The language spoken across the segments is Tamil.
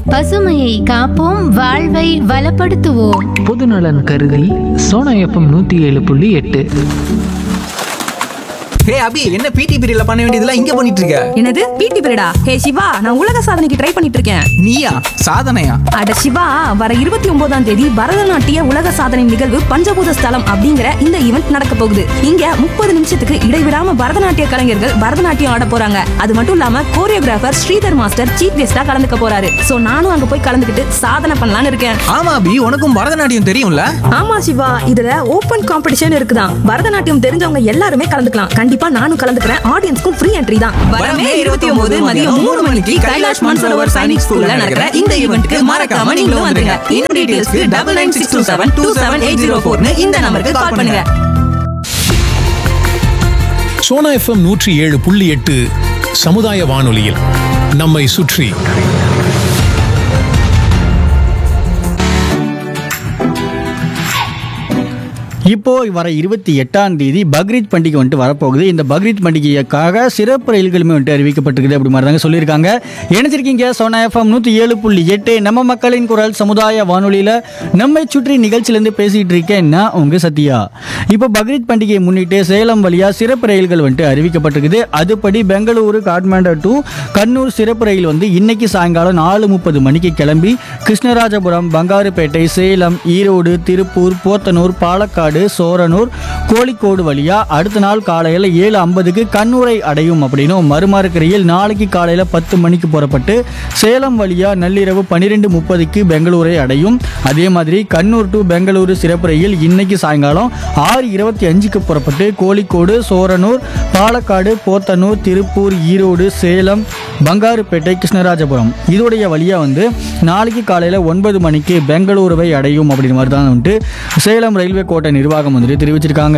பசுமையை காப்போம் வாழ்வை வளப்படுத்துவோம் பொதுநலன் கருதி சோனா எஃப்எம் நூற்றி ஏழு புள்ளி எட்டு ஹே அபி என்ன பிடி பீரியட்ல பண்ண வேண்டியதெல்லாம் இங்க பண்ணிட்டு இருக்க என்னது பிடி பீரியடா ஹே சிவா நான் உலக சாதனைக்கு ட்ரை பண்ணிட்டு இருக்கேன் நீயா சாதனையா அட சிவா வர இருபத்தி ஒன்பதாம் தேதி பரதநாட்டிய உலக சாதனை நிகழ்வு பஞ்சபூத ஸ்தலம் அப்படிங்கிற இந்த ஈவெண்ட் நடக்க போகுது இங்க முப்பது நிமிஷத்துக்கு இடைவிடாம பரதநாட்டிய கலைஞர்கள் பரதநாட்டியம் ஆட போறாங்க அது மட்டும் இல்லாம கோரியோகிராஃபர் ஸ்ரீதர் மாஸ்டர் சீஃப் கெஸ்டா கலந்துக்க போறாரு சோ நானும் அங்க போய் கலந்துக்கிட்டு சாதனை பண்ணலாம்னு இருக்கேன் ஆமா அபி உனக்கும் பரதநாட்டியம் தெரியும்ல ஆமா சிவா இதுல ஓபன் காம்படிஷன் இருக்குதான் பரதநாட்டியம் தெரிஞ்சவங்க எல்லாருமே கலந்துக்கலாம் கண்டிப்பா நானும் கலந்துக்கிறேன் ஆடியன்ஸ்க்கும் ஃப்ரீ என்ட்ரி தான் வரமே இருபத்தி ஒன்பது மதியம் மூணு மணிக்கு கைலாஷ் மான்சரோவர் சைனிக் ஸ்கூல்ல நடக்கிற இந்த ஈவெண்ட்க்கு மறக்காம நீங்களும் வந்துருங்க இன்னும் டீடைல்ஸ்க்கு double nine six two seven two seven eight zero ஃபோர்னு இந்த நம்பருக்கு கால் பண்ணுங்க சோனா எஃப்எம் நூற்றி ஏழு புள்ளி எட்டு சமுதாய வானொலியில் நம்மை சுற்றி இப்போ வர இருபத்தி எட்டாம் தேதி பக்ரீத் பண்டிகை வந்துட்டு வரப்போகுது இந்த பக்ரீத் பண்டிகைக்காக சிறப்பு ரயில்களுமே வந்துட்டு அறிவிக்கப்பட்டிருக்குது அப்படி மாதிரி தாங்க சொல்லியிருக்காங்க இணைச்சிருக்கீங்க சோனா எஃப்எம் நூற்றி ஏழு புள்ளி எட்டு நம்ம மக்களின் குரல் சமுதாய வானொலியில் நம்மை சுற்றி நிகழ்ச்சியிலேருந்து பேசிகிட்டு இருக்கேன் நான் உங்கள் சத்யா இப்போ பக்ரீத் பண்டிகையை முன்னிட்டு சேலம் வழியாக சிறப்பு ரயில்கள் வந்துட்டு அறிவிக்கப்பட்டிருக்குது அதுபடி பெங்களூரு காட்மாண்டு டு கண்ணூர் சிறப்பு ரயில் வந்து இன்னைக்கு சாயங்காலம் நாலு முப்பது மணிக்கு கிளம்பி கிருஷ்ணராஜபுரம் பங்காருப்பேட்டை சேலம் ஈரோடு திருப்பூர் போத்தனூர் பாலக்காடு சோரனூர் கோழிக்கோடு வழியா அடுத்த நாள் காலையில் ஏழு ஐம்பதுக்கு கண்ணூரை அடையும் அப்படின்னும் மறுமாறுக்கு ரயில் நாளைக்கு காலையில் பத்து மணிக்கு புறப்பட்டு சேலம் வழியா நள்ளிரவு பன்னிரெண்டு முப்பதுக்கு பெங்களூரை அடையும் அதே மாதிரி கண்ணூர் டு பெங்களூரு சிறப்பு ரயில் இன்னைக்கு சாயங்காலம் ஆறு இருபத்தி அஞ்சுக்கு புறப்பட்டு கோழிக்கோடு சோரனூர் பாலக்காடு போத்தனூர் திருப்பூர் ஈரோடு சேலம் பங்காருப்பேட்டை கிருஷ்ணராஜபுரம் இதோடைய வழியாக வந்து நாளைக்கு காலையில் ஒன்பது மணிக்கு பெங்களூருவை அடையும் அப்படின்ற மாதிரி தான் வந்துட்டு சேலம் ரயில்வே கோட்டை நிர்வாகம் வந்துட்டு தெரிவிச்சிருக்காங்க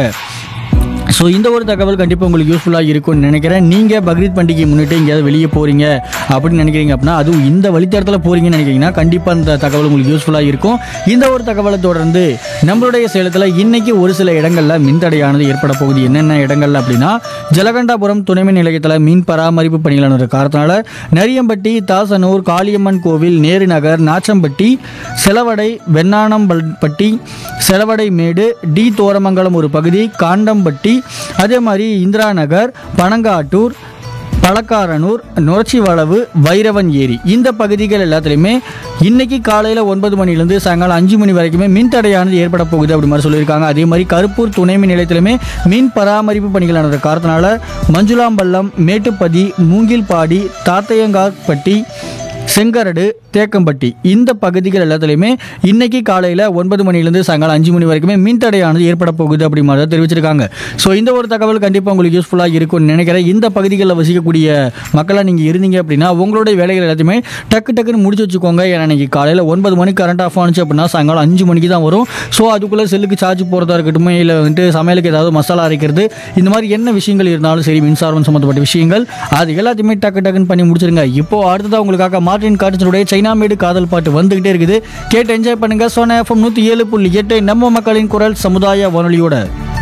ஸோ இந்த ஒரு தகவல் கண்டிப்பாக உங்களுக்கு யூஸ்ஃபுல்லாக இருக்கும்னு நினைக்கிறேன் நீங்கள் பக்ரீத் பண்டிகை முன்னிட்டு எங்கேயாவது வெளியே போகிறீங்க அப்படின்னு நினைக்கிறீங்க அப்படின்னா அதுவும் இந்த வழித்தடத்தில் போகிறீங்கன்னு நினைக்கிறீங்கன்னா கண்டிப்பாக இந்த தகவல் உங்களுக்கு யூஸ்ஃபுல்லாக இருக்கும் இந்த ஒரு தகவலை தொடர்ந்து நம்மளுடைய சேலத்தில் இன்னைக்கு ஒரு சில இடங்களில் மின்தடையானது ஏற்பட போகுது என்னென்ன இடங்கள்ல அப்படின்னா ஜலகண்டாபுரம் துணைமின் நிலையத்தில் மீன் பராமரிப்பு பணிகள் நடந்த காரணத்தினால நரியம்பட்டி தாசனூர் காளியம்மன் கோவில் நேரு நகர் நாச்சம்பட்டி செலவடை வெண்ணானம்பட்டி செலவடை மேடு டி தோரமங்கலம் ஒரு பகுதி காண்டம்பட்டி அதே மாதிரி இந்திரா நகர் பனங்காட்டூர் பழக்காரனூர் நொரச்சி வளவு வைரவன் ஏரி இந்த பகுதிகள் எல்லாத்துலேயுமே இன்னைக்கு காலையில் ஒன்பது மணிலேருந்து சாயங்காலம் அஞ்சு மணி வரைக்குமே மின் தடையானது ஏற்பட போகுது அப்படி மாதிரி சொல்லியிருக்காங்க அதே மாதிரி கருப்பூர் துணை மின் நிலையத்திலுமே மின் பராமரிப்பு பணிகள் நடந்த காரணத்தினால மஞ்சுளாம்பள்ளம் மேட்டுப்பதி மூங்கில்பாடி தாத்தையங்காப்பட்டி செங்கரடு தேக்கம்பட்டி இந்த பகுதிகள் எல்லாத்துலேயுமே இன்னைக்கு காலையில் ஒன்பது மணிலேருந்து சாயங்காலம் அஞ்சு மணி வரைக்குமே மின் தடையானது ஏற்பட போகுது அப்படி மாதிரி தெரிவிச்சிருக்காங்க ஸோ இந்த ஒரு தகவல் கண்டிப்பாக உங்களுக்கு யூஸ்ஃபுல்லாக இருக்கும்னு நினைக்கிறேன் இந்த பகுதிகளில் வசிக்கக்கூடிய மக்களாக நீங்கள் இருந்தீங்க அப்படின்னா உங்களுடைய வேலைகள் எல்லாத்தையுமே டக்கு டக்குன்னு முடிச்சு வச்சுக்கோங்க ஏன்னா இன்னைக்கு காலையில் ஒன்பது மணிக்கு கரண்ட் ஆஃப் ஆனிச்சு அப்படின்னா சாயங்காலம் அஞ்சு மணிக்கு தான் வரும் ஸோ அதுக்குள்ளே செல்லுக்கு சார்ஜ் போகிறதா இருக்கட்டும் இல்லை வந்துட்டு சமையலுக்கு ஏதாவது மசாலா அரைக்கிறது இந்த மாதிரி என்ன விஷயங்கள் இருந்தாலும் சரி மின்சாரம் சம்மந்தப்பட்ட விஷயங்கள் அது எல்லாத்தையுமே டக்கு டக்குன்னு பண்ணி முடிச்சிருங்க இப்போ அடுத்ததாக உங்களுக்காக மார்டின் கார்டனுடைய சைனா மேடு காதல் பாட்டு வந்துகிட்டே இருக்குது கேட்டு என்ஜாய் பண்ணுங்க சோனா எஃப்எம் நூற்றி ஏழு புள்ளி எட்டு நம்ம மக்களின் குரல் சமுதாய வானொலியோட